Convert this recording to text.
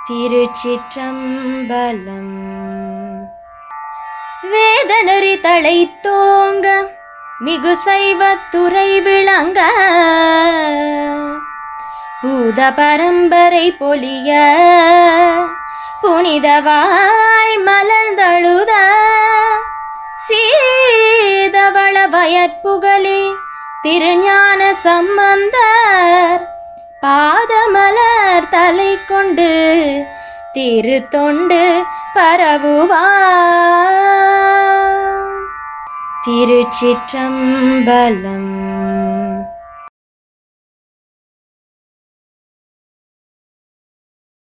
திருச்சிற்றம்பலம் வேதநெறி தழைத்தோங்க மிகு சைவத்துறை விளங்க பூத பரம்பரை பொலிய புனிதவாய் மலர்ந்தழுத சீதவள வயற்புகழே திருஞான சம்பந்தர் பாதமலர் தலை கொண்டு திருத்தொண்டு பரவுவார் திருச்சிற்றம்பலம்